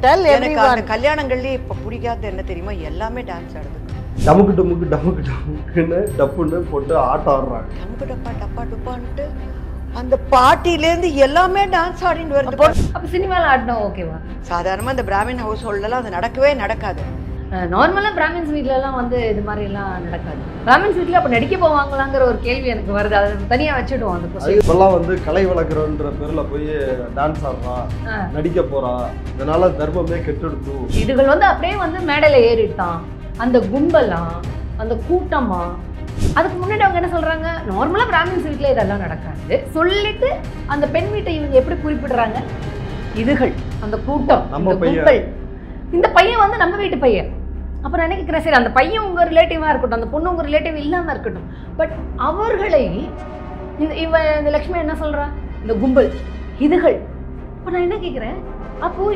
Del every எனக்கு அந்த கல்யாணங்கள்லயே இப்ப பிடிக்காத என்ன தெரியுமா எல்லாமே டான்ஸ் ஆடுது டமுக்கு டுமுக்கு டமுக்கு டமுக்குன்னு டப்புன்னு போட்டு ஆட்டம் ஆடுறாங்க டமுக்கு டப்பா டப்பா டுப்பான்ட்டு அந்த பாட்டிலேருந்து எல்லாமே டான்ஸ் ஆடிட்டு வருது பாரு. அப்போ சினிமாவில் ஆடினா ஓகேவா சாதாரணமா இந்த பிராமின் ஹவுஸ் ஹோல்டெல்லாம் அது நடக்கவே நடக்காது நார்மலாக பிராமின்ஸ் வீட்லலாம் வந்து இது மாதிரிலாம் நடக்காது பிராமின்ஸ் வீட்டில் அப்போ நடிக்க போவாங்களாங்கிற ஒரு கேள்வி எனக்கு வருது அதை தனியாக வச்சுடுவோம் அந்த அது கொஸ்டின் இப்பெல்லாம் வந்து கலை வளர்க்குறோன்ற பேர்ல போய் டான்ஸ் ஆடுறான் ஆ. நடிக்க போறா இதனால தர்மமே கெட்டெடுத்து இதுகள் வந்து அப்படியே வந்து மேடையில் ஏறிட்டான் அந்த கும்பலாம் அந்த கூட்டமா அதுக்கு முன்னாடி அவங்க என்ன சொல்றாங்க நார்மலாக பிராமின்ஸ் வீட்டில் இதெல்லாம் நடக்காது சொல்லிட்டு அந்த பெண் வீட்டை இவங்க எப்படி குறிப்பிடுறாங்க இதுகள் அந்த கூட்டம் நம்ம இந்த பையன். கும்பல் இந்த பையன் வந்து நம்ம வீட்டு பையன் அப்போ நான் நினைக்கிறேன் சரி அந்த பையன் உங்கள் ரிலேட்டிவாக இருக்கட்டும் அந்த பொண்ணு உங்கள் ரிலேட்டிவ் இல்லாமல் இருக்கட்டும் பட் அவர்களை இந்த இவ இந்த லக்ஷ்மி என்ன சொல்றா இந்த கும்பல் இதுகள் அப்போ நான் என்ன கேட்குறேன் அப்போ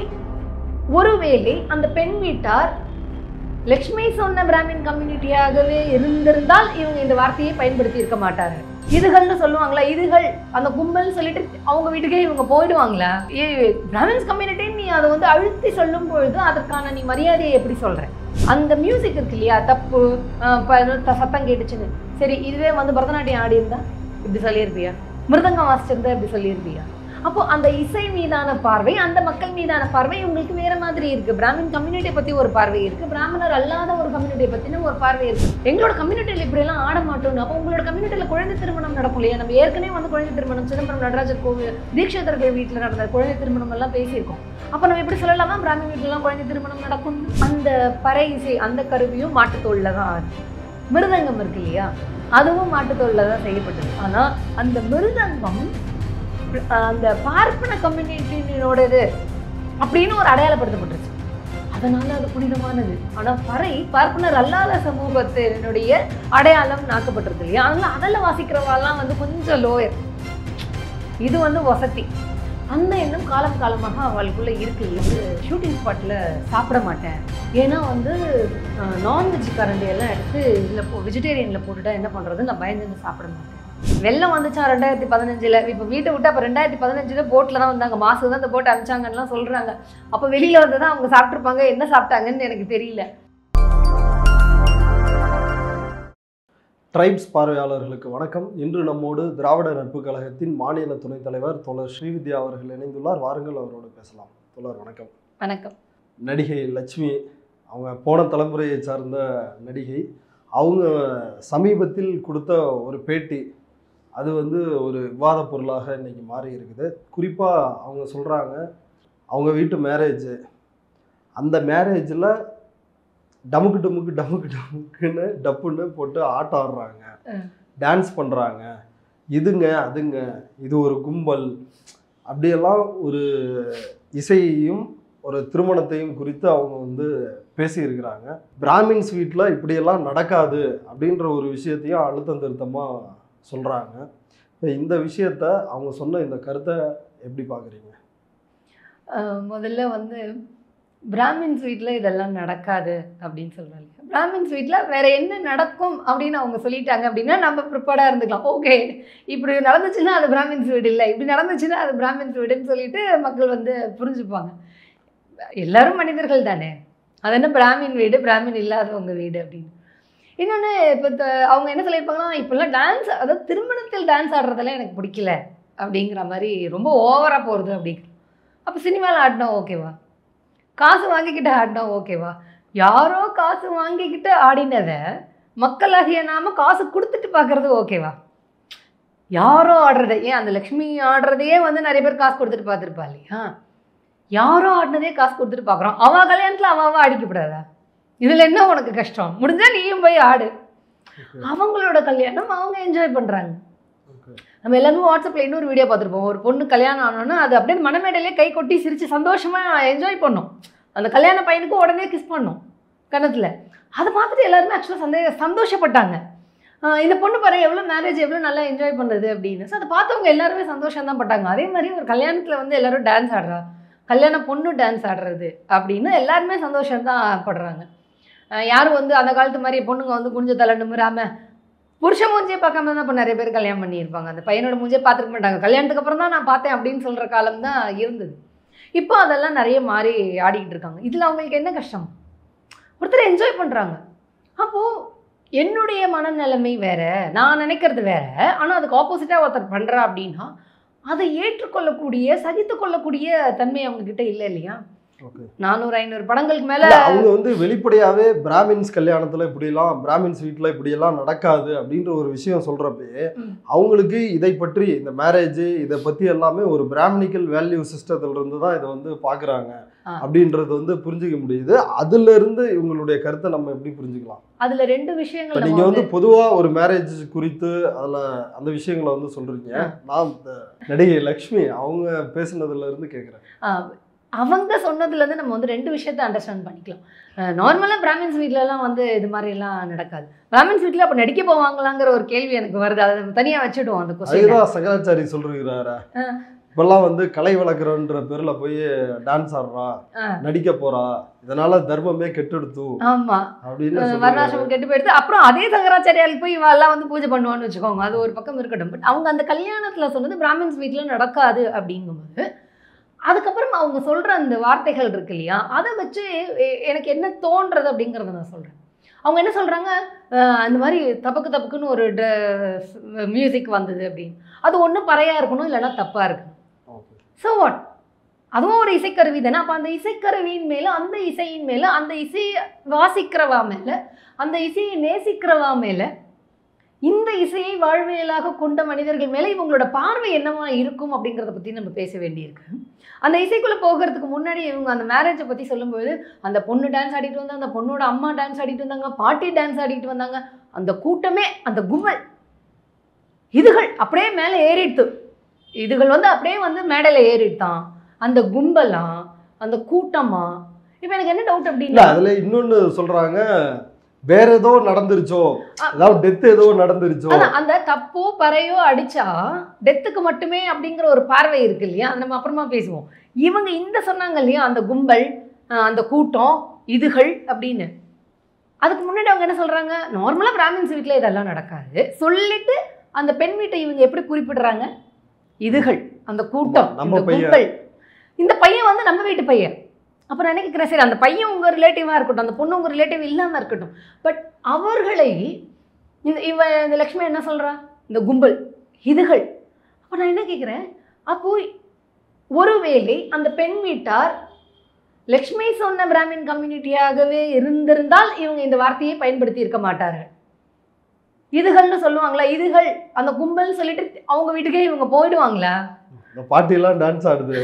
ஒருவேளை அந்த பெண் வீட்டார் லக்ஷ்மி சொன்ன பிராமின் கம்யூனிட்டியாகவே இருந்திருந்தால் இவங்க இந்த வார்த்தையை பயன்படுத்தி இருக்க மாட்டாங்க இதுகள்னு சொல்லுவாங்களா இதுகள் அந்த கும்பல் சொல்லிட்டு அவங்க வீட்டுக்கே இவங்க போயிடுவாங்களா ஏ பிராமின்ஸ் கம்யூனிட்டி நீ அதை வந்து அழுத்தி சொல்லும் பொழுது அதற்கான நீ மரியாதையை எப்படி சொல்ற அந்த மியூசிக் இருக்கு இல்லையா தப்பு ஆஹ் ப- த- சத்தம் கேட்டுச்சுன்னு சரி இதுவே வந்து பரதநாட்டியம் ஆடி இருந்தா இப்படி சொல்லியிருப்பியா மிருதங்கம் வாசிச்சிருந்தா இப்படி சொல்லியிருப்பியா அப்போ அந்த இசை மீதான பார்வை அந்த மக்கள் மீதான பார்வை இவங்களுக்கு வேற மாதிரி இருக்கு பிராமின் கம்யூனிட்டியை பத்தி ஒரு பார்வை இருக்கு பிராமணர் அல்லாத ஒரு கம்யூனிட்டியை பத்தின ஒரு பார்வை இருக்கு எங்களோட கம்யூனிட்டியில் இப்படி எல்லாம் ஆட மாட்டோம்னு அப்போ உங்களோட கம்யூனிட்டியில குழந்தை திருமணம் நடக்கும் இல்லையா நம்ம ஏற்கனவே வந்து குழந்தை திருமணம் சிதம்பரம் நடராஜர் கோவில் தீட்சிதர்கள் வீட்டில் நடந்த குழந்தை திருமணம் எல்லாம் பேசியிருக்கோம் அப்போ நம்ம எப்படி சொல்லலாமா பிராமின் வீட்டிலலாம் குழந்தை திருமணம் நடக்கும் அந்த பறை இசை அந்த கருவியும் மாட்டுத்தோல்ல தான் ஆடுது மிருதங்கம் இருக்கு இல்லையா அதுவும் மாட்டுத்தோல்ல தான் செய்யப்பட்டது ஆனா அந்த மிருதங்கம் அந்த பார்ப்பன கம்யூனிட்டியினோடது அப்படின்னு ஒரு அடையாளப்படுத்தப்பட்டுருச்சு அதனால அது புனிதமானது ஆனா பறை பார்ப்பனர் அல்லாத சமூகத்தினுடைய அடையாளம் நாக்கப்பட்டிருக்கு இல்லையா அதனால அதில் வாசிக்கிறவாலாம் வந்து கொஞ்சம் லோயர் இது வந்து வசதி அந்த எண்ணம் காலம் காலமாக அவளுக்குள்ள இருக்கு இது ஷூட்டிங் ஸ்பாட்டில் சாப்பிட மாட்டேன் ஏன்னா வந்து நான்வெஜ் கரண்டி எல்லாம் எடுத்து இதில் போ வெஜிடேரியனில் போட்டுட்டா என்ன பண்ணுறது நான் பயந்துன்னு சாப்பிட மாட்டேன் வெள்ளம் வந்துச்சா ரெண்டாயிரத்தி பதினஞ்சில் இப்போ வீட்டை விட்டு அப்போ ரெண்டாயிரத்தி பதினஞ்சில் போட்டில் தான் வந்தாங்க மாசு தான் இந்த போட்டை அனுப்பிச்சாங்கன்னுலாம் சொல்கிறாங்க அப்போ வெளியில் வந்து தான் அவங்க சாப்பிட்ருப்பாங்க என்ன சாப்பிட்டாங்கன்னு எனக்கு தெரியல ட்ரைப்ஸ் பார்வையாளர்களுக்கு வணக்கம் இன்று நம்மோடு திராவிட நட்பு கழகத்தின் மாநில துணைத் தலைவர் தோழர் ஸ்ரீவித்யா அவர்கள் இணைந்துள்ளார் வாருங்கள் அவரோடு பேசலாம் தோழர் வணக்கம் வணக்கம் நடிகை லட்சுமி அவங்க போன தலைமுறையை சார்ந்த நடிகை அவங்க சமீபத்தில் கொடுத்த ஒரு பேட்டி அது வந்து ஒரு விவாத பொருளாக இன்னைக்கு மாறி இருக்குது குறிப்பாக அவங்க சொல்கிறாங்க அவங்க வீட்டு மேரேஜ் அந்த மேரேஜில் டமுக்கு டமுக்கு டமுக்கு டமுக்குன்னு டப்புன்னு போட்டு ஆட்டம் ஆடுறாங்க ம். டான்ஸ் பண்ணுறாங்க இதுங்க அதுங்க இது ஒரு கும்பல் அப்படியெல்லாம் ஒரு இசையையும் ஒரு திருமணத்தையும் குறித்து அவங்க வந்து பேசியிருக்கிறாங்க பிராமின்ஸ் வீட்டில் இப்படியெல்லாம் நடக்காது அப்படின்ற ஒரு விஷயத்தையும் அழுத்தம் திருத்தமாக சொல்கிறாங்க இப்போ இந்த விஷயத்த அவங்க சொன்ன இந்த கருத்தை எப்படி பார்க்குறீங்க அஹ் முதல்ல வந்து பிராமின்ஸ் வீட்டில் இதெல்லாம் நடக்காது அப்படின்னு சொல்கிறாங்க பிராமின்ஸ் வீட்டில் வேற என்ன நடக்கும் அப்படின்னு அவங்க சொல்லிட்டாங்க அப்படின்னா நம்ம ப்ரிப்பேர்டாக இருந்துக்கலாம் ஓகே இப்படி நடந்துச்சுன்னா அது பிராமின்ஸ் வீடு இல்லை இப்படி நடந்துச்சுன்னா அது பிராமின்ஸ் வீடுன்னு சொல்லிட்டு மக்கள் வந்து புரிஞ்சுப்பாங்க எல்லாரும் மனிதர்கள் தானே அது என்ன பிராமின் வீடு பிராமின் இல்லாதவங்க வீடு அப்படின்னு இன்னொன்று இப்போ அவங்க என்ன சொல்லியிருப்பாங்கன்னா இப்போல்லாம் டான்ஸ் அதாவது திருமணத்தில் டான்ஸ் ஆடுறதெல்லாம் எனக்கு பிடிக்கல அப்படிங்கிற மாதிரி ரொம்ப ஓவராக போகிறது அப்படி அப்போ சினிமாவில் ஆடினா ஓகேவா காசு வாங்கிக்கிட்டு ஆடினா ஓகேவா யாரோ காசு வாங்கிக்கிட்டு ஆடினதை மக்களாகிய நாம காசு கொடுத்துட்டு பார்க்கறது ஓகேவா யாரோ ஆடுறதை ஏன் அந்த லக்ஷ்மி ஆடுறதையே வந்து நிறைய பேர் காசு கொடுத்துட்டு பார்த்துருப்பா இல்லையா யாரோ ஆடினதே காசு கொடுத்துட்டு பார்க்குறோம் அவ கல்யாணத்தில் அவ அவ அடிக்கப்படாதா இதில் என்ன உனக்கு கஷ்டம் முடிஞ்சா நீயும் போய் ஆடு அவங்களோட கல்யாணம் அவங்க என்ஜாய் பண்ணுறாங்க நம்ம எல்லாருமே வாட்ஸ்அப்பில் இன்னொரு வீடியோ பார்த்துருப்போம் ஒரு பொண்ணு கல்யாணம் ஆனோன்னா அது அப்படியே மனமேடையிலே கை கொட்டி சிரித்து சந்தோஷமாக என்ஜாய் பண்ணோம் அந்த கல்யாண பையனுக்கு உடனே கிஸ் பண்ணோம் கணத்தில் அதை பார்த்துட்டு எல்லாருமே ஆக்சுவலாக சந்தே சந்தோஷப்பட்டாங்க ஆஹ் இந்த பொண்ணு பாரு எவ்வளோ மேரேஜ் எவ்வளோ நல்லா என்ஜாய் பண்ணுறது அப்படின்னு ஸோ அதை பார்த்தவங்க எல்லாருமே சந்தோஷம் தான் பட்டாங்க அதே மாதிரி ஒரு கல்யாணத்தில் வந்து எல்லாரும் டான்ஸ் ஆடுறா கல்யாண பொண்ணு டான்ஸ் ஆடுறது அப்படின்னு எல்லாருமே சந்தோஷம் தான் படுறாங்க ஆஹ் யாரும் வந்து அந்த காலத்து மாதிரி பொண்ணுங்க வந்து குனிஞ்ச தலை நிமிராம புருஷன் மூஞ்சியை பார்க்காம தான் இப்போ நிறைய பேர் கல்யாணம் பண்ணியிருப்பாங்க அந்த பையனோட மூஞ்சியை பார்த்துருக்க மாட்டாங்க கல்யாணத்துக்கு அப்புறம் தான் நான் பார்த்தேன் அப்படின்னு சொல்கிற காலம் தான் இருந்தது இப்போ அதெல்லாம் நிறைய மாறி ஆடிக்கிட்டு இருக்காங்க இதில் அவங்களுக்கு என்ன கஷ்டம் ஒருத்தர் என்ஜாய் பண்ணுறாங்க அப்போது என்னுடைய மனநிலைமை வேற நான் நினைக்கிறது வேற ஆனால் அதுக்கு ஆப்போசிட்டாக ஒருத்தர் பண்ணுறா அப்படின்னா அதை ஏற்றுக்கொள்ளக்கூடிய சகித்து கொள்ளக்கூடிய தன்மை அவங்க கிட்ட இல்லை இல்லையா ஓகே நானூறு ஐநூறு படங்களுக்கு மேல இல்ல, அவங்க வந்து வெளிப்படையாவே பிராமின்ஸ் கல்யாணத்துல இப்படியெல்லாம் பிராமின்ஸ் வீட்டுல இப்படியெல்லாம் நடக்காது அப்படின்ற ஒரு விஷயம் சொல்றப்பயே ம். அவங்களுக்கு இதை பற்றி இந்த மேரேஜ் இதை பத்தி எல்லாமே ஒரு பிராமணிக்கல் வேல்யூ சிஸ்டத்துல இருந்து தான் இதை வந்து பாக்குறாங்க ஆ. அப்படின்றது வந்து புரிஞ்சுக்க முடியுது அதுல இருந்து இவங்களுடைய கருத்தை நம்ம எப்படி புரிஞ்சுக்கலாம் அதுல ரெண்டு இப்ப விஷயங்கள் நீங்க நம்ம வந்து பொதுவா ஒரு மேரேஜ் குறித்து அதுல அந்த விஷயங்களை வந்து சொல்றீங்க நான் இந்த நடிகை லக்ஷ்மி அவங்க பேசுனதுல இருந்து கேக்குறேன் ஆஹ் அவங்க சொன்னதுலேருந்து நம்ம வந்து ரெண்டு விஷயத்த அண்டர்ஸ்டாண்ட் பண்ணிக்கலாம் நார்மலாக பிராமின்ஸ் வீட்லலாம் வந்து இது மாதிரிலாம் நடக்காது பிராமின்ஸ் வீட்டில் அப்போ நடிக்க போவாங்களாங்கிற ஒரு கேள்வி எனக்கு வருது அதை தனியாக வச்சுடுவோம் அந்த கொஸ்டின் அதுதான் சங்கராச்சாரி சொல்றாரு ஆ. இப்பெல்லாம் வந்து கலை வளர்க்குறன்ற பேர்ல போய் டான்ஸ் ஆடுறா ஆ. நடிக்க போறா இதனால தர்மமே கெட்டெடுத்து ஆமா அப்படின்னு அஹ் சொல்றாரு. வர்ணாசிரமம் கெட்டு போயிடுது அப்புறம் அதே சங்கராச்சாரியால் போய் இவெல்லாம் வந்து பூஜை பண்ணுவான்னு வச்சுக்கோங்க அது ஒரு பக்கம் இருக்கட்டும் பட் அவங்க அந்த கல்யாணத்துல சொன்னது பிராமின்ஸ் வீட்டில் நடக்காது அப்படிங்கும்போது அதுக்கப்புறம் அவங்க சொல்ற அந்த வார்த்தைகள் இருக்கு இல்லையா அதை வச்சு எ- எனக்கு என்ன தோன்றது அப்படிங்கிறத நான் சொல்றேன் அவங்க என்ன சொல்றாங்க அஹ் அந்த மாதிரி தப்புக்கு தப்புக்குன்னு ஒரு மியூசிக் வந்தது அப்படின்னு அது ஒண்ணு பறையா இருக்கணும் இல்லைன்னா தப்பா இருக்கணும் Okay. ஸோ வாட் அதுவும் ஒரு இசைக்கருவி தானே அப்போ அந்த இசைக்கருவியின் மேலே அந்த இசையின் மேலே அந்த இசையை வாசிக்கிறவா மேலே அந்த இசையை நேசிக்கிறவா மேலே இந்த இசையை வாழ்வியலாக கொண்ட மனிதர்கள் மேலே இவங்களோட பார்வை என்னவா இருக்கும் அப்படிங்கிறத பற்றி நம்ம பேச வேண்டியிருக்கு அந்த இசைக்குள்ளே போகிறதுக்கு முன்னாடி இவங்க அந்த மேரேஜை பற்றி சொல்லும்போது அந்த பொண்ணு டான்ஸ் ஆடிட்டு வந்தாங்க அந்த பொண்ணோட அம்மா டான்ஸ் ஆடிட்டு வந்தாங்க பாட்டி டான்ஸ் ஆடிட்டு வந்தாங்க அந்த கூட்டமே அந்த கும்பல் இதுகள் அப்படியே மேலே ஏறிடுத்து இதுகள் வந்து அப்படியே வந்து மேடையில் ஏறிட்டான் அந்த கும்பலா அந்த கூட்டமா இப்போ எனக்கு என்ன டவுட் இல்ல அப்படின்னா அதுல இன்னொன்னு சொல்றாங்க வேற ஏதோ நடந்துருச்சோ அ- ஏதாவது டெத் ஏதோ நடந்துருச்சோ அதான் அந்த தப்போ பறையோ அடிச்சா டெத்துக்கு மட்டுமே அப்படிங்கிற ஒரு பார்வை இருக்கு இல்லையா அது நம்ம அப்புறமா பேசுவோம் இவங்க இந்த சொன்னாங்க இல்லையா அந்த கும்பல் அஹ் அந்த கூட்டம் இதுகள் அப்படின்னு அதுக்கு முன்னாடி அவங்க என்ன சொல்றாங்க நார்மலா பிராமின்ஸ் வீட்டில் இதெல்லாம் நடக்காது சொல்லிட்டு அந்த பெண் வீட்டை இவங்க எப்படி குறிப்பிடுறாங்க இதுகள் அந்த கூட்டம் ஆமா, நம்ம இந்த பையன். கும்பல் இந்த பையன் வந்து நம்ம வீட்டு பையன் அப்போ நான் நினைக்கிறேன் சரி அந்த பையன் உங்க ரிலேட்டிவா இருக்கட்டும் அந்த பொண்ணு உங்க ரிலேட்டிவ் இல்லாம இருக்கட்டும் பட் அவர்களை இந்த இவ இந்த லக்ஷ்மி என்ன சொல்றா இந்த கும்பல் இதுகள் அப்போ நான் என்ன கேட்குறேன் அப்போ ஒருவேளை அந்த பெண் வீட்டார் லக்ஷ்மி சொன்ன பிராமின் கம்யூனிட்டியாகவே இருந்திருந்தால் இவங்க இந்த வார்த்தையை பயன்படுத்தி இருக்க மாட்டார்கள் இதுகள்னு சொல்லுவாங்களா இதுகள் அந்த கும்பல் சொல்லிட்டு அவங்க வீட்டுக்கே இவங்க போயிடுவாங்களா இந்த பாட்டி எல்லாம் டான்ஸ் ஆடுது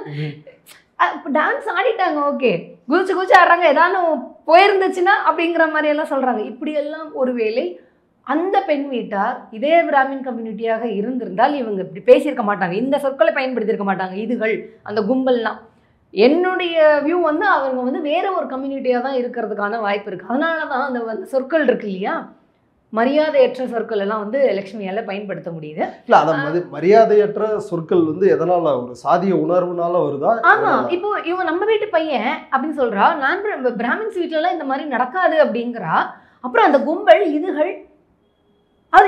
இப்போ டான்ஸ் ஆடிட்டாங்க ஓகே குதிச்சு குதிச்சு ஆடுறாங்க ஏதாவது போயிருந்துச்சுன்னா அப்படிங்கிற மாதிரி எல்லாம் சொல்றாங்க இப்படியெல்லாம் ஒருவேளை அந்த பெண் வீட்டார் இதே பிராமின் கம்யூனிட்டியாக இருந்திருந்தால் இவங்க இப்படி பேசியிருக்க மாட்டாங்க இந்த சொற்களை பயன்படுத்தியிருக்க மாட்டாங்க இதுகள் அந்த கும்பல்லாம் என்னுடைய வியூ வந்து அவங்க வந்து வேற ஒரு கம்யூனிட்டியாக தான் இருக்கிறதுக்கான வாய்ப்பு இருக்குது அதனால தான் அந்த வந்து சொற்கள் இருக்கு இல்லையா மரியாதையற்ற சொற்கள் எல்லாம் வந்து லக்ஷ்மியால் பயன்படுத்த முடியுது இல்ல அத மதி- மரியாதையற்ற சொற்கள் வந்து எதனால ஒரு சாதிய உணர்வுனால வருதா ஆமா இப்போ இவன் நம்ம வீட்டு பையன் அப்படின்னு சொல்றா நான் பிர- பிராமின்ஸ் வீட்லலாம் இந்த மாதிரி நடக்காது அப்படிங்கிறா அப்புறம் அந்த கும்பல் இதுகள் அது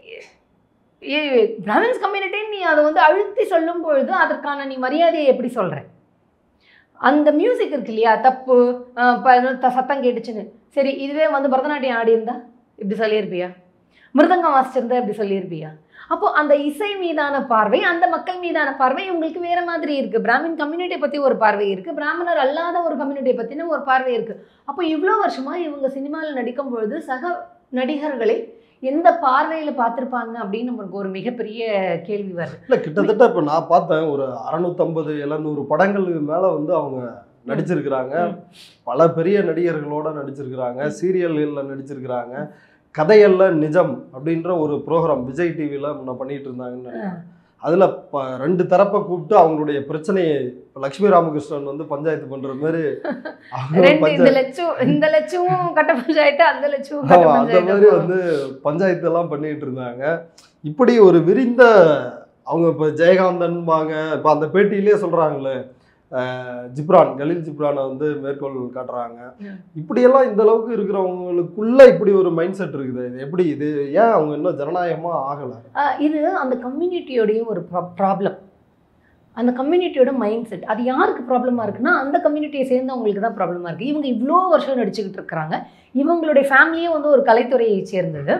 ஏ- பிராமின்ஸ் கம்யூனிட்டி நீ அதை வந்து அழுத்தி சொல்லும் பொழுது அதற்கான நீ மரியாதையை எப்படி சொல்ற அந்த மியூசிக் இருக்கு இல்லையா தப்பு அஹ் ப- த- சத்தம் கேட்டுச்சுன்னு சரி இதுவே வந்து பரதநாட்டியம் ஆடி இருந்தா இப்படி சொல்லியிருப்பியா மிருதங்கம் வாசிச்சிருந்தா இப்படி சொல்லியிருப்பியா அப்போ அந்த இசை மீதான பார்வை அந்த மக்கள் மீதான பார்வை உங்களுக்கு வேற மாதிரி இருக்கு பிராமின் கம்யூனிட்டியை பத்தி ஒரு பார்வை இருக்கு பிராமணர் அல்லாத ஒரு கம்யூனிட்டியை பத்தின ஒரு பார்வை இருக்கு அப்போ இவ்வளோ வருஷமா இவங்க சினிமாவில் நடிக்கும் பொழுது சக நடிகர்களை எந்த பார்வையில பார்த்திருப்பாங்க அப்படின்னு நமக்கு ஒரு மிகப்பெரிய கேள்வி வருது இல்ல கிட்டத்தட்ட இப்ப நான் பார்த்தேன் ஒரு அறுநூத்தம்பது எழுநூறு படங்களுக்கு மேல வந்து அவங்க நடிச்சிருக்கிறாங்க ம். பல பெரிய நடிகர்களோட நடிச்சிருக்கிறாங்க சீரியல்களில் நடிச்சிருக்கிறாங்க கதையல்ல நிஜம் அப்படின்ற ஒரு ப்ரோக்ராம் விஜய் டிவியில் முன்ன பண்ணிட்டு இருந்தாங்கன்னு நினைக்கிறேன். அதுல ப ரெண்டு தரப்பை கூப்பிட்டு அவங்களுடைய பிரச்சனையை இப்ப லக்ஷ்மி ராமகிருஷ்ணன் வந்து பஞ்சாயத்து பண்ற மாதிரி அவங்க ரெண்டு இந்த பஞ்சாயத்து லட்சம் இந்த லட்சமும் கட்ட பஞ்சாயத்து அந்த லட்சமும் கட்ட ஆமா, அந்த மாதிரி பஞ்சாயத்து வந்து பஞ்சாயத்து எல்லாம் பண்ணிட்டு இருந்தாங்க இப்படி ஒரு விரிந்த அவங்க இப்ப ஜெயகாந்தன்பாங்க இப்ப அந்த பேட்டியிலே சொல்றாங்களே அஹ், ஜிப்ரான் கலீல் ஜிப்ரானை வந்து மேற்கோள் காட்டுறாங்க ம். இப்படியெல்லாம் இந்த அளவுக்கு இருக்கிறவங்களுக்குள்ள இப்படி ஒரு மைண்ட் செட் இருக்குது இது எப்படி இது ஏன் அவங்க இன்னும் ஜனநாயகமா ஆகல ஆஹ் இது அந்த கம்யூனிட்டியோடைய ஒரு ப்ராப்ளம் அந்த கம்யூனிட்டியோட மைண்ட் செட் அது யாருக்கு ப்ராப்ளமாக இருக்குன்னா அந்த கம்யூனிட்டியை சேர்ந்தவங்களுக்கு தான் ப்ராப்ளமாக இருக்குது இவங்க இவ்வளோ வருஷம் நடிச்சுக்கிட்டு இருக்கிறாங்க இவங்களுடைய ஃபேமிலியே வந்து ஒரு கலைத்துறையை சேர்ந்தது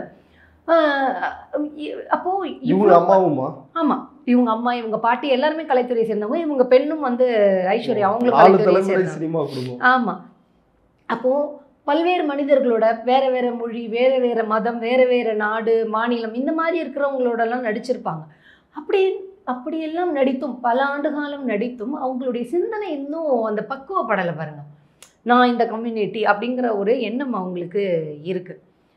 ஆஹ் இ- அப்போ இவங்க இவ்வளோ அம்மாவுமா ஆமாம் இவங்க அம்மா இவங்க பாட்டி எல்லாருமே கலைத்துறையை சேர்ந்தவங்க இவங்க பெண்ணும் வந்து ஐஸ்வர்யா அவங்களும் நாலு கலைத்துறையை தலைமுறை சேர்ந்தவங்க சினிமா குடும்பம் ஆமாம் அப்போது பல்வேறு மனிதர்களோட வேற வேற மொழி வேற வேற மதம் வேற வேற நாடு மாநிலம் இந்த மாதிரி இருக்கிறவங்களோடலாம் நடிச்சிருப்பாங்க அப்படி அப்படியெல்லாம் நடித்தும் பல ஆண்டு காலம் நடித்தும் அவங்களுடைய சிந்தனை இன்னும் அந்த பக்குவப்படலை பாருங்க நான் இந்த கம்யூனிட்டி அப்படிங்கிற ஒரு எண்ணம் அவங்களுக்கு இருக்கு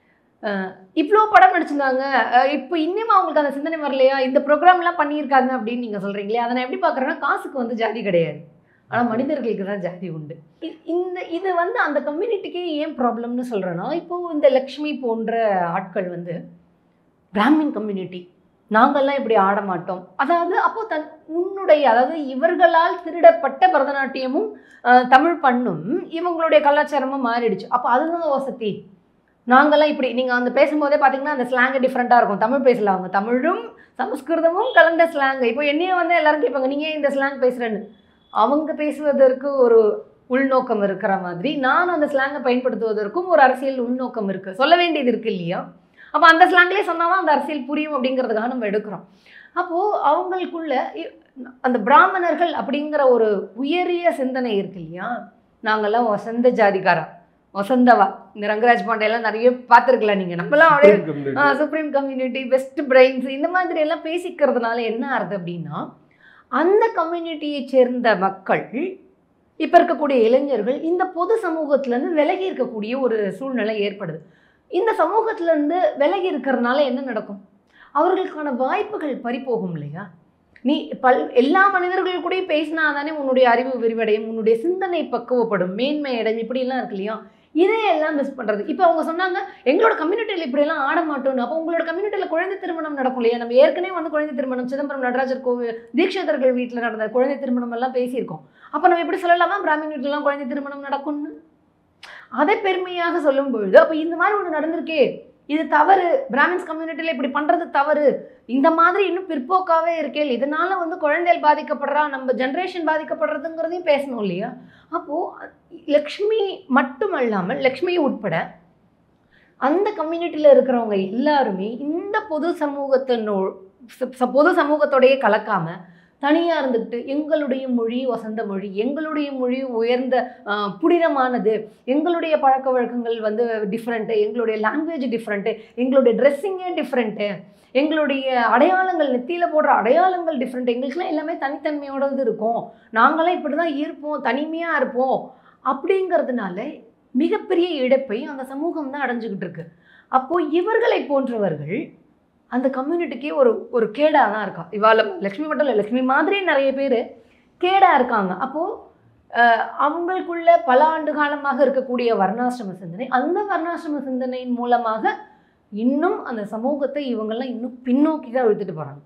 அஹ் இவ்வளோ படம் நடிச்சிருந்தாங்க அஹ் இப்போ இன்னும் அவங்களுக்கு அந்த சிந்தனை வரலையா இந்த ப்ரோக்ராம்லாம் பண்ணியிருக்காங்க அப்படின்னு நீங்கள் சொல்கிறீங்களே அதை நான் எப்படி பார்க்குறேன்னா காசுக்கு வந்து ஜாதி கிடையாது ஆனால் மனிதர்களுக்கு தான் ஜாதி உண்டு இ- இந்த இது வந்து அந்த கம்யூனிட்டிக்கே ஏன் ப்ராப்ளம்னு சொல்கிறேன்னா இப்போ இந்த லக்ஷ்மி போன்ற ஆட்கள் வந்து பிராமின் கம்யூனிட்டி நாங்கள்லாம் இப்படி ஆட மாட்டோம் அதாவது அப்போ தன் உன்னுடைய அதாவது இவர்களால் திருடப்பட்ட பரதநாட்டியமும் அஹ், தமிழ் பண்ணும் இவங்களுடைய கலாச்சாரமும் மாறிடுச்சு அப்போ அதுதான் வசதி நாங்கள்லாம் இப்படி நீங்கள் அந்த பேசும்போதே பார்த்தீங்கன்னா அந்த ஸ்லாங்கு டிஃப்ரெண்ட்டாக இருக்கும் தமிழ் பேசல அவங்க தமிழும் சமஸ்கிருதமும் கலந்த ஸ்லாங் இப்போ என்னையே வந்து எல்லாரும் கேட்பாங்க நீங்கள் ஏன் இந்த ஸ்லாங் பேசுகிறேன்னு அவங்க பேசுவதற்கு ஒரு உள்நோக்கம் இருக்கிற மாதிரி நான் அந்த ஸ்லாங்கை பயன்படுத்துவதற்கும் ஒரு அரசியல் உள்நோக்கம் இருக்குது சொல்ல வேண்டியது இருக்கு இல்லையா அப்போ அந்த ஸ்லாங்லேயே சொன்னால் தான் அந்த அரசியல் புரியும் அப்படிங்கிறதுக்காக நம்ம எடுக்கிறோம் அப்போது அவங்களுக்குள்ள இ- அந்த பிராமணர்கள் அப்படிங்கிற ஒரு உயரிய சிந்தனை இருக்கு இல்லையா நாங்கள்லாம் வசந்த ஜாதிகாரா வசந்தவா இந்த ரங்கராஜ் பாண்டே நிறைய பார்த்துருக்கலாம் நீங்கள் நம்மலாம் அப்படியே Supreme community. Supreme community best brains இந்த மாதிரி எல்லாம் பேசிக்கிறதுனால என்ன ஆகுது அப்படின்னா அந்த கம்யூனிட்டியை சேர்ந்த மக்கள் இப்போ இருக்கக்கூடிய இளைஞர்கள் இந்த பொது சமூகத்திலேருந்து விலகி இருக்கக்கூடிய ஒரு சூழ்நிலை ஏற்படுது இந்த சமூகத்திலேருந்து விலகி இருக்கிறதுனால என்ன நடக்கும் அவர்களுக்கான வாய்ப்புகள் பறிபோகும் இல்லையா நீ பல் எல்லா மனிதர்கள் கூடயும் பேசினா தானே உன்னுடைய அறிவு விரிவடையும் உன்னுடைய சிந்தனை பக்குவப்படும் மேன்மை அடையும் இப்படியெல்லாம் இருக்கு இல்லையா இதையெல்லாம் மிஸ் பண்ணுறது இப்போ அவங்க சொன்னாங்க எங்களோட கம்யூனிட்டியில் இப்படியெல்லாம் ஆட மாட்டோம்னு அப்போ உங்களோட கம்யூனிட்டியில் குழந்தை திருமணம் நடக்கும் இல்லையா நம்ம ஏற்கனவே வந்து குழந்தை திருமணம் சிதம்பரம் நடராஜர் கோவில் தீட்சிதர்கள் வீட்டில் நடந்த குழந்தை திருமணம் எல்லாம் பேசியிருக்கோம் அப்போ நம்ம எப்படி சொல்லலாமா பிராமின் வீட்டிலலாம் குழந்தை திருமணம் நடக்கும்னு அதை பெருமையாக சொல்லும் பொழுது அப்போ இந்த மாதிரி ஒன்று நடந்திருக்கே இது தவறு பிராமின்ஸ் கம்யூனிட்டியில் இப்படி பண்ணுறது தவறு இந்த மாதிரி இன்னும் பிற்போக்காவே இருக்கேல் இதனால வந்து குழந்தைகள் பாதிக்கப்படுறா நம்ம ஜென்ரேஷன் பாதிக்கப்படுறதுங்கிறதையும் பேசணும் இல்லையா அப்போது லக்ஷ்மி மட்டுமல்லாமல் லக்ஷ்மி உட்பட அந்த கம்யூனிட்டியில் இருக்கிறவங்க எல்லாருமே இந்த பொது சமூகத்தினோ ச- ச- பொது சமூகத்தோடையே கலக்காம தனியாக இருந்துக்கிட்டு எங்களுடைய மொழி வசந்த மொழி எங்களுடைய மொழி உயர்ந்த ஆஹ், புனிதமானது எங்களுடைய பழக்க வழக்கங்கள் வந்து டிஃப்ரெண்ட்டு எங்களுடைய லாங்குவேஜ் டிஃப்ரெண்ட்டு எங்களுடைய ட்ரெஸ்ஸிங்கே டிஃப்ரெண்ட்டு எங்களுடைய அடையாளங்கள் நெத்தியில் போடுற அடையாளங்கள் டிஃப்ரெண்ட் எங்களுக்குலாம் எல்லாமே தனித்தன்மையோடது இருக்கும் நாங்களாம் இப்படி தான் இருப்போம் தனிமையாக இருப்போம் அப்படிங்கிறதுனால மிகப்பெரிய இழப்பை அந்த சமூகம் தான் அடைஞ்சுக்கிட்டு இருக்கு அப்போது இவர்களை போன்றவர்கள் அந்த கம்யூனிட்டிக்கே ஒரு ஒரு கேடாக தான் இருக்கா இவாள லக்ஷ்மி மட்டும் இல்லை லக்ஷ்மி மாதிரி நிறைய பேர் கேடாக இருக்காங்க அப்போது அவங்களுக்குள்ள பல ஆண்டு காலமாக இருக்கக்கூடிய வர்ணாசிரம சிந்தனை அந்த வர்ணாசிரம சிந்தனையின் மூலமாக இன்னும் அந்த சமூகத்தை இவங்கெல்லாம் இன்னும் பின்னோக்கி தான் இழுத்துட்டு போகிறாங்க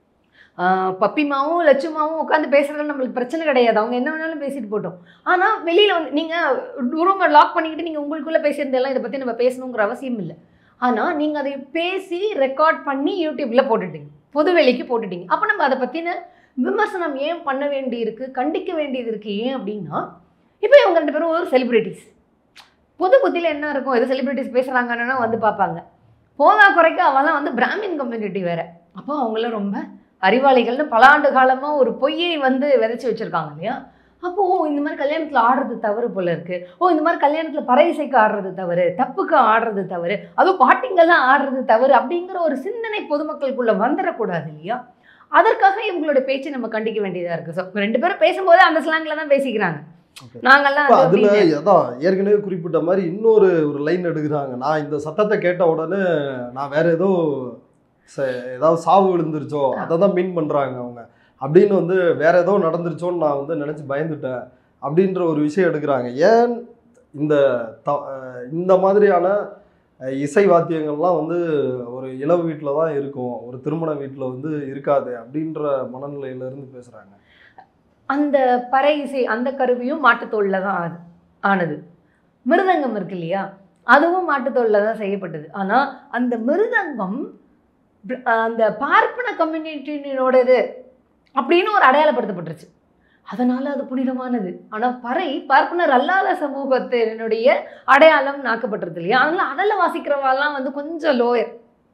பப்பிமாவும் லட்சுமாவும் உட்காந்து பேசுறதுல நம்மளுக்கு பிரச்சனை கிடையாது அவங்க என்ன வேணாலும் பேசிட்டு போட்டோம் ஆனால் வெளியில் வந்து நீங்கள் ரூமை லாக் பண்ணிக்கிட்டு நீங்கள் உங்களுக்குள்ளே பேசியிருந்தெல்லாம் இதை பற்றி நம்ம பேசணுங்கிற அவசியம் இல்லை ஆனால் நீங்கள் அதை பேசி ரெக்கார்ட் பண்ணி யூடியூப்பில் போட்டுட்டீங்க பொது வெளிக்கு போட்டுட்டீங்க அப்போ நம்ம அதை பற்றின விமர்சனம் ஏன் பண்ண வேண்டியிருக்கு கண்டிக்க வேண்டியது இருக்குது ஏன் அப்படின்னா இப்போ இவங்க ரெண்டு பேரும் ஒரு செலிப்ரிட்டிஸ் பொது புத்தியில் என்ன இருக்கும் எது செலிப்ரிட்டிஸ் பேசுகிறாங்கன்னா வந்து பார்ப்பாங்க போதா குறைக்க அவெல்லாம் வந்து பிராமின் கம்யூனிட்டி வேற அப்போ அவங்களாம் ரொம்ப அறிவாளிகள்னு பல ஆண்டு காலமாக ஒரு பொய்யை வந்து விதைச்சி வச்சுருக்காங்க இல்லையா அப்போ ஓ இந்த மாதிரி கல்யாணத்தில் ஆடுறது தவறு போல இருக்கு ஓ இந்த மாதிரி கல்யாணத்தில் பறை இசைக்கு ஆடுறது தவறு தப்புக்கு ஆடுறது தவறு அதுவும் பாட்டிங்கெல்லாம் ஆடுறது தவறு அப்படிங்கிற ஒரு சிந்தனை பொதுமக்களுக்குள்ள வந்துடக்கூடாது இல்லையா அதற்காக இவங்களோட பேச்சு நம்ம கண்டிக்க வேண்டியதாக இருக்குது ஸோ ரெண்டு பேரும் பேசும்போது அந்த ஸ்லாங்கில் தான் பேசிக்கிறாங்க Okay. நாங்கெல்லாம் இப்ப அது அதுல அப்படின்னு. அதான் ஏற்கனவே குறிப்பிட்ட மாதிரி இன்னொரு ஒரு லைன் எடுக்கிறாங்க நான் இந்த சத்தத்தை கேட்ட உடனே நான் வேற ஏதோ ச- ஏதாவது சாவு விழுந்துருச்சோ அதை தான் மீன் பண்றாங்க அவங்க அப்படின்னு வந்து வேற ஏதோ நடந்துருச்சோன்னு நான் வந்து நினைச்சு பயந்துட்டேன் அப்படின்ற ஒரு விஷயம் எடுக்கிறாங்க ஏன் இந்த த- அஹ் இந்த மாதிரியான அஹ், இசை வாத்தியங்கள்லாம் வந்து ஒரு இளவு வீட்டில் தான் இருக்கும் ஒரு திருமண வீட்டில் வந்து இருக்காது அப்படின்ற மனநிலையில இருந்து பேசுறாங்க அந்த பறை இசை அந்த கருவியும் மாட்டுத்தோலில் தான் ஆது ஆனது மிருதங்கம் இருக்கு இல்லையா அதுவும் மாட்டுத்தோலில் தான் செய்யப்பட்டது ஆனால் அந்த மிருதங்கம் பிர- அந்த பார்ப்பன கம்யூனிட்டியினோடது அப்படின்னு ஒரு அடையாளப்படுத்தப்பட்டுருச்சு அதனால அது புனிதமானது ஆனா பறை பார்ப்பனர் அல்லாத சமூகத்தினுடைய அடையாளம் நாக்கப்பட்டிருது இல்லையா அதனால அதில் வாசிக்கிறவாலாம் வந்து கொஞ்சம் லோயர்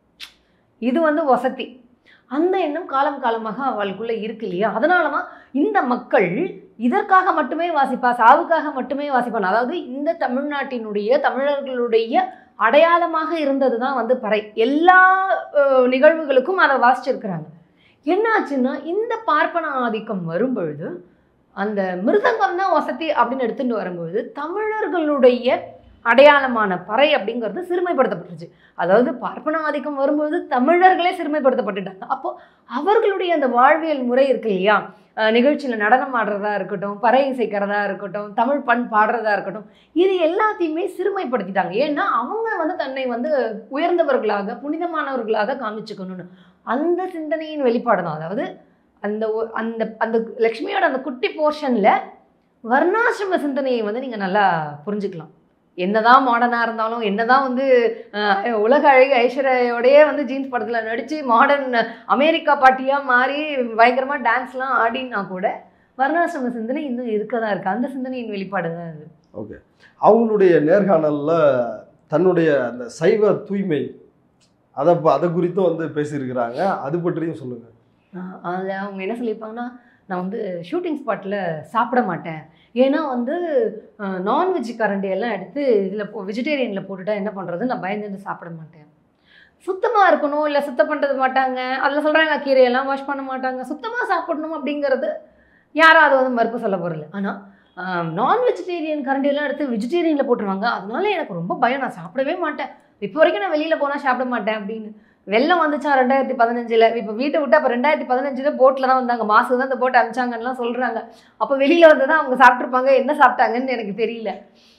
இது வந்து வசதி அந்த எண்ணம் காலம் காலமாக அவளுக்குள்ள இருக்கு இல்லையா அதனால தான் இந்த மக்கள் இதற்காக மட்டுமே வாசிப்பா சாவுக்காக மட்டுமே வாசிப்பான் அதாவது இந்த தமிழ்நாட்டினுடைய தமிழர்களுடைய அடையாளமாக இருந்தது தான் வந்து பறை எல்லா அஹ், நிகழ்வுகளுக்கும் அதை வாசிச்சிருக்கிறாங்க என்னாச்சுன்னா இந்த பார்ப்பன ஆதிக்கம் வரும்பொழுது அந்த மிருதங்கம் தான் வசதி அப்படின்னு எடுத்துட்டு வரும்பொழுது தமிழர்களுடைய அடையாளமான பறை அப்படிங்கிறது சிறுமைப்படுத்தப்பட்டுருச்சு அதாவது பார்ப்பன ஆதிக்கம் வரும்போது தமிழர்களே சிறுமைப்படுத்தப்பட்டுட்டாங்க அப்போ அவர்களுடைய அந்த வாழ்வியல் முறை இருக்கு இல்லையா அஹ் நிகழ்ச்சியில் நடனம் ஆடுறதா இருக்கட்டும் பறை இசைக்கிறதா இருக்கட்டும் தமிழ் பண் பாடுறதா இருக்கட்டும் இது எல்லாத்தையுமே சிறுமைப்படுத்திட்டாங்க ஏன்னா அவங்க வந்து தன்னை வந்து உயர்ந்தவர்களாக புனிதமானவர்களாக காமிச்சுக்கணும்னு அந்த சிந்தனையின் வெளிப்பாடு தான் அதாவது அந்த ஒ- அந்த அந்த லக்ஷ்மியோட அந்த குட்டி போர்ஷனில் வர்ணாசிரம சிந்தனையை வந்து நீங்கள் நல்லா புரிஞ்சுக்கலாம் என்னதான் மாடர்னாக இருந்தாலும் என்னதான் வந்து அஹ், உலக அழகு ஐஸ்வர்யோடையே வந்து ஜீன்ஸ் படத்தில் நடித்து மாடர்ன் அமெரிக்கா பாட்டியாக மாறி பயங்கரமாக டான்ஸ்லாம் ஆடினா கூட வர்ணாசிரம சிந்தனை இன்னும் இருக்க தான் இருக்குது அந்த சிந்தனையின் வெளிப்பாடு தான் அது ஓகே அவங்களுடைய நேர்காணல்ல தன்னுடைய அந்த சைவ தூய்மை அதை ப- அதை குறித்தும் வந்து பேசியிருக்கிறாங்க அது பற்றியும் சொல்லுங்க அதில் அவங்க என்ன சொல்லியிருப்பாங்கன்னா நான் வந்து ஷூட்டிங் ஸ்பாட்டில் சாப்பிட மாட்டேன் ஏன்னா வந்து நான்வெஜ் கரண்டி எல்லாம் எடுத்து இதில் போ வெஜிடேரியனில் போட்டுட்டா என்ன பண்ணுறது நான் பயந்துட்டு சாப்பிட மாட்டேன் சுத்தமாக இருக்கணும் இல்லை சுத்தம் பண்ணுறது மாட்டாங்க அதில் சொல்கிறாங்க கீரையெல்லாம் வாஷ் பண்ண மாட்டாங்க சுத்தமாக சாப்பிடணும் அப்படிங்கிறது யாரும் அதை வந்து மறுப்பு சொல்ல போகிறதில்ல ஆனால் நான் வெஜிடேரியன் கரண்டியெல்லாம் எடுத்து வெஜிடேரியனில் போட்டுருவாங்க அதனால எனக்கு ரொம்ப பயம் நான் சாப்பிடவே மாட்டேன் இப்போ வரைக்கும் நான் வெளியில் போனால் சாப்பிட மாட்டேன் அப்படின்னு வெள்ளம் வந்துச்சா ரெண்டாயிரத்தி பதினஞ்சில் இப்போ வீட்டை விட்டு அப்போ ரெண்டாயிரத்தி பதினஞ்சில் போட்டில் தான் வந்தாங்க மாசு தான் இந்த போட்டை அமிச்சாங்கன்னுலாம் சொல்கிறாங்க அப்போ வெளியில் வந்து தான் அவங்க சாப்பிட்ருப்பாங்க என்ன சாப்பிட்டாங்கன்னு எனக்கு தெரியல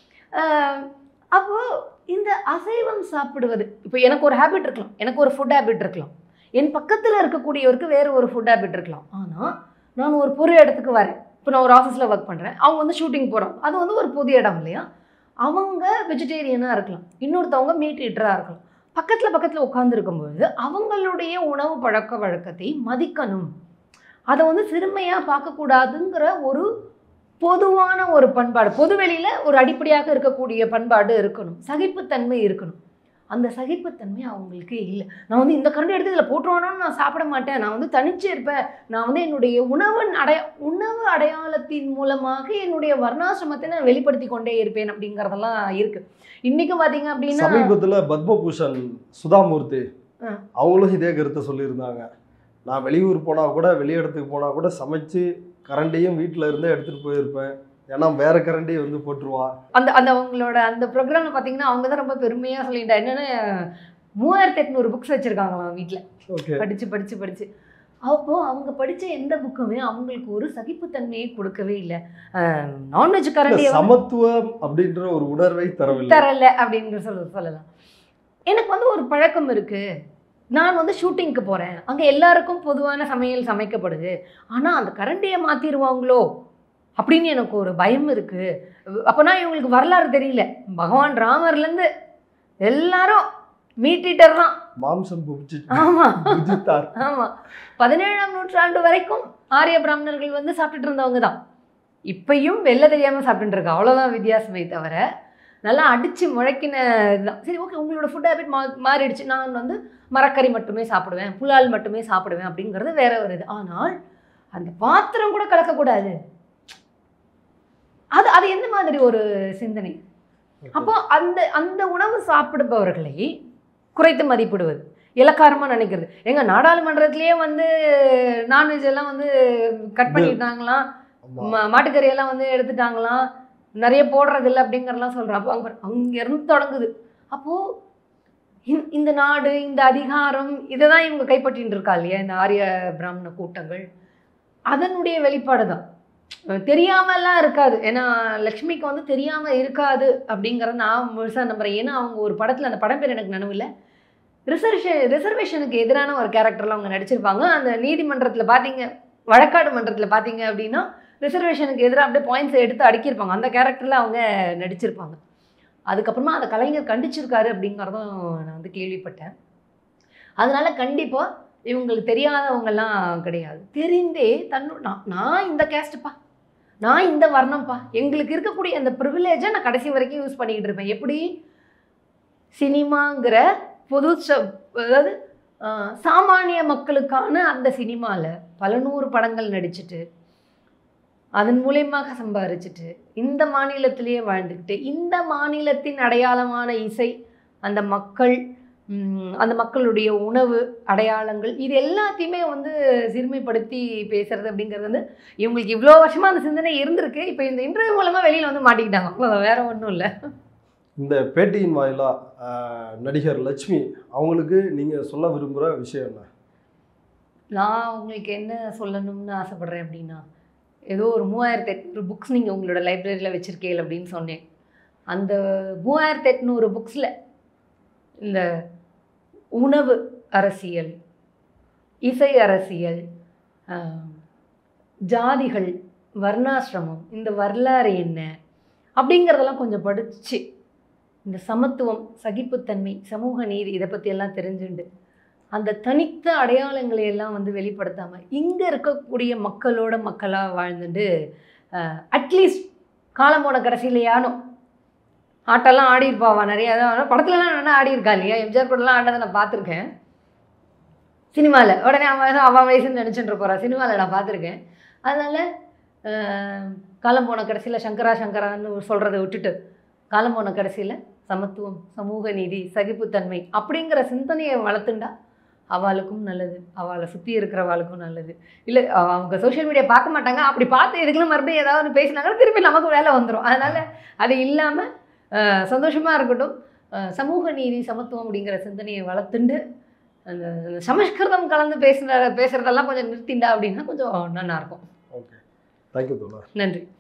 ஆஹ் அப்போ இந்த அசைவம் சாப்பிடுவது இப்போ எனக்கு ஒரு ஹேபிட் இருக்கலாம் எனக்கு ஒரு ஃபுட் ஹேபிட் இருக்கலாம் என் பக்கத்தில் இருக்கக்கூடியவருக்கு வேறு ஒரு ஃபுட் ஹேபிட் இருக்கலாம் ஆனால் நான் ஒரு பொது இடத்துக்கு வரேன் இப்போ நான் ஒரு ஆஃபீஸில் ஒர்க் பண்ணுறேன் அவங்க வந்து ஷூட்டிங் போகிறாங்க அது வந்து ஒரு புது இடம் இல்லையா அவங்க வெஜிடேரியனாக இருக்கலாம் இன்னொருத்தவங்க மீட் ஈட்டராக இருக்கலாம் பக்கத்தில் பக்கத்தில் உட்காந்துருக்கும்போது அவங்களுடைய உணவு பழக்க வழக்கத்தை மதிக்கணும் அதை வந்து சிறுமையாக பார்க்கக்கூடாதுங்கிற ஒரு பொதுவான ஒரு பண்பாடு பொதுவெளியில் ஒரு அடிப்படையாக இருக்கக்கூடிய பண்பாடு இருக்கணும் சகிப்புத்தன்மை இருக்கணும் அந்த சகிப்புத்தன்மை அவங்களுக்கு இல்லை நான் வந்து இந்த கரண்டி எடுத்து இதில் போட்டுருவானோன்னு நான் சாப்பிட மாட்டேன் நான் வந்து தனிச்சு இருப்பேன் நான் வந்து என்னுடைய உணவு அடைய உணவு அடையாளத்தின் மூலமாக என்னுடைய வர்ணாசிரமத்தை நான் வெளிப்படுத்தி கொண்டே இருப்பேன் அப்படிங்கிறதெல்லாம் இருக்கு இன்னைக்கு பார்த்தீங்க அப்படின்னா சமீபத்துல பத்மபூஷன் சுதாமூர்த்தி ஆ. அவங்களும் இதே கருத்தை சொல்லியிருந்தாங்க நான் வெளியூர் போனா கூட வெளி இடத்துக்கு போனா கூட சமைச்சு கரண்டியும் வீட்டில் இருந்தே எடுத்துட்டு போயிருப்பேன் ஏன்னா வேற கரண்டி வந்து போட்டுருவா அந்த அந்த அவங்களோட அந்த ப்ரோக்ராமில் பார்த்தீங்கன்னா அவங்க தான் ரொம்ப பெருமையாக சொல்லிட்டா என்னென்ன மூவாயிரத்தி எட்நூறு புக்ஸ் வச்சுருக்காங்களாம் வீட்டில் ஓகே படித்து படித்து படித்து அப்போ அவங்க படித்த எந்த புக்குமே அவங்களுக்கு ஒரு சகிப்புத்தன்மையை கொடுக்கவே இல்லை நான்வெஜ் கரண்டியை வந்து சமத்துவம் அப்படின்ற ஒரு உணர்வை தரவில்லை தரல அப்படின்னு சொல்ல சொல்லலாம் எனக்கு வந்து ஒரு பழக்கம் இருக்கு நான் வந்து ஷூட்டிங்க்கு போகிறேன் அங்கே எல்லாருக்கும் பொதுவான சமையல் சமைக்கப்படுது ஆனால் அந்த கரண்டியை மாற்றிடுவாங்களோ அப்படின்னு எனக்கு ஒரு பயம் இருக்கு அப்போனா இவங்களுக்கு வரலாறு தெரியல பகவான் ராமர்லேருந்து எல்லாரும் மீட்டிட்டர் தான் மாம்சம் புபிச்சு ஆமாம் புஜித்தார் ஆமாம் பதினேழாம் நூற்றாண்டு வரைக்கும் ஆரிய பிராமணர்கள் வந்து சாப்பிட்டுட்டு இருந்தவங்க தான் இப்பயும் வெள்ள தெரியாமல் சாப்பிட்டுட்டு இருக்கா அவ்வளோதான் வித்தியாசமே தவிர நல்லா அடித்து முழக்கின இதுதான் சரி ஓகே உங்களோட ஃபுட் ஹேபிட் மா மாறிடுச்சு நான் வந்து மரக்கறி மட்டுமே சாப்பிடுவேன் புலால் மட்டுமே சாப்பிடுவேன் அப்படிங்கிறது வேற ஒரு இது ஆனால் அந்த பாத்திரம் கூட கலக்கக்கூடாது அது அது எந்த மாதிரி ஒரு சிந்தனை அப்போ அந்த அந்த உணவு சாப்பிடுபவர்களை குறைத்து மதிப்பிடுவது இலக்காரமாக நினைக்கிறது எங்க நாடாளுமன்றத்திலேயே வந்து நான்வெஜ் எல்லாம் வந்து கட் பண்ணிட்டாங்களாம் ஆமா. மா- மாட்டுக்கறி எல்லாம் வந்து எடுத்துட்டாங்களாம் நிறைய போடுறது இல்லை அப்படிங்கிறலாம் சொல்கிறேன் அப்போ அங்கே அங்கேருந்து தொடங்குது அப்போது இந்த- இந்த நாடு இந்த அதிகாரம் இதை தான் இவங்க கைப்பற்றின்னு இருக்கா இல்லையா இந்த ஆரிய பிராமண கூட்டங்கள் அதனுடைய வெளிப்பாடு தான் தெரியாமலாம் இருக்காது ஏன்னா லக்ஷ்மிக்கு வந்து தெரியாமல் இருக்காது அப்படிங்கிறத நான் முழுசாக நம்புறேன் ஏன்னா அவங்க ஒரு படத்தில் அந்த படம் பேர் எனக்கு நினைவில்லை ரிசர்வேஷன் ரிசர்வேஷனுக்கு எதிரான ஒரு கேரக்டரில் அவங்க நடிச்சிருப்பாங்க அந்த நீதிமன்றத்தில் பார்த்தீங்க வழக்காடு மன்றத்தில் பார்த்தீங்க அப்படின்னா ரிசர்வேஷனுக்கு எதிராக அப்படியே பாயிண்ட்ஸை எடுத்து அடுக்கியிருப்பாங்க அந்த கேரக்டரில் அவங்க நடிச்சிருப்பாங்க அதுக்கப்புறமா அந்த கலைஞர் கண்டிச்சிருக்காரு அப்படிங்கிறதும் நான் வந்து கேள்விப்பட்டேன் அதனால கண்டிப்பாக இவங்களுக்கு தெரியாதவங்கெல்லாம் கிடையாது தெரிந்தே தன்னோட நான் நான் இந்த கேஸ்ட்டுப்பா நான் இந்த வர்ணம்ப்பா எங்களுக்கு இருக்கக்கூடிய அந்த ப்ரிவிலேஜை நான் கடைசி வரைக்கும் யூஸ் பண்ணிக்கிட்டு இருப்பேன் எப்படி சினிமாங்கிற பொது ச- அதாவது ஆஹ், சாமானிய மக்களுக்கான அந்த சினிமாவில் பல நூறு படங்கள் நடிச்சிட்டு அதன் மூலியமாக சம்பாரிச்சிட்டு இந்த மாநிலத்திலேயே வாழ்ந்துக்கிட்டு இந்த மாநிலத்தின் அடையாளமான இசை அந்த மக்கள் ம், அந்த மக்களுடைய உணவு அடையாளங்கள் இது எல்லாத்தையுமே வந்து சிறுமைப்படுத்தி பேசுறது அப்படிங்கிறது வந்து இவங்களுக்கு இவ்வளோ வருஷமாக அந்த சிந்தனை இருந்திருக்கு இப்போ இந்த இன்டர்வியூ மூலமாக வெளியில் வந்து மாட்டிக்கிட்டாங்க அவ்வளவுதான், வேற ஒன்றும் இல்லை இந்த பேட்டியின் வாயிலா ஆஹ், நடிகர் லட்சுமி அவங்களுக்கு நீங்க சொல்ல விரும்புற விஷயம் என்ன நான் உங்களுக்கு என்ன சொல்லணும்னு ஆசைப்படுறேன் அப்படின்னா ஏதோ ஒரு மூவாயிரத்து எட்நூறு புக்ஸ் நீங்கள் உங்களோட லைப்ரரியில் வச்சுருக்கீங்க அப்படின்னு சொன்னேன் அந்த மூவாயிரத்து எட்நூறு புக்ஸில் இந்த உணவு அரசியல் இசை அரசியல் ஆஹ், ஜாதிகள் வர்ணாசிரமம் இந்த வரலாறு என்ன அப்படிங்கிறதெல்லாம் கொஞ்சம் படித்து இந்த சமத்துவம் சகிப்புத்தன்மை சமூக நீதி இதை பற்றியெல்லாம் தெரிஞ்சுண்டு அந்த தனித்த அடையாளங்களை எல்லாம் வந்து வெளிப்படுத்தாமல் இங்கே இருக்கக்கூடிய மக்களோட மக்களாக வாழ்ந்துட்டு அட்லீஸ்ட் காலமோட கடைசியிலையானோ ஆட்டெல்லாம் ஆடி இருப்பாவா நிறையா அதான் படத்துலலாம் வேணா ஆடி இருக்கா இல்லையா எம்ஜிஆர் படம்லாம் ஆடினதை நான் பார்த்துருக்கேன் சினிமாவில் உடனே அவன் ஏதோ அவன் வயசுன்னு நினச்சிட்டு போகிறான் சினிமாவில் நான் பார்த்துருக்கேன் அதனால் காலம் போன கடைசியில் சங்கரா சங்கரான்னு சொல்கிறத விட்டுட்டு காலம் போன கடைசியில் சமத்துவம் சமூக நீதி சகிப்புத்தன்மை அப்படிங்கிற சிந்தனையை வளர்த்துண்டா அவளுக்கும் நல்லது அவளை சுற்றி இருக்கிறவாளுக்கும் நல்லது இல்லை அவங்க சோஷியல் மீடியா பார்க்க மாட்டாங்க அப்படி பார்த்து இதுக்கெல்லாம் மறுபடியும் ஏதாவது ஒன்று பேசினாங்கன்னா திருப்பி நமக்கு வேலை வந்துடும் அதனால் அது இல்லாமல் சந்தோஷமாக இருக்கட்டும் அஹ், சமூக நீதி சமத்துவம் அப்படிங்கிற சிந்தனையை வளர்த்துண்டு அந்த அந்த சமஸ்கிருதம் கலந்து பேசுகிற பேசுகிறதெல்லாம் கொஞ்சம் நிறுத்திண்டா அப்படின்னா கொஞ்சம் நல்லாயிருக்கும் ஓகே தேங்க்யூ தோழா நன்றி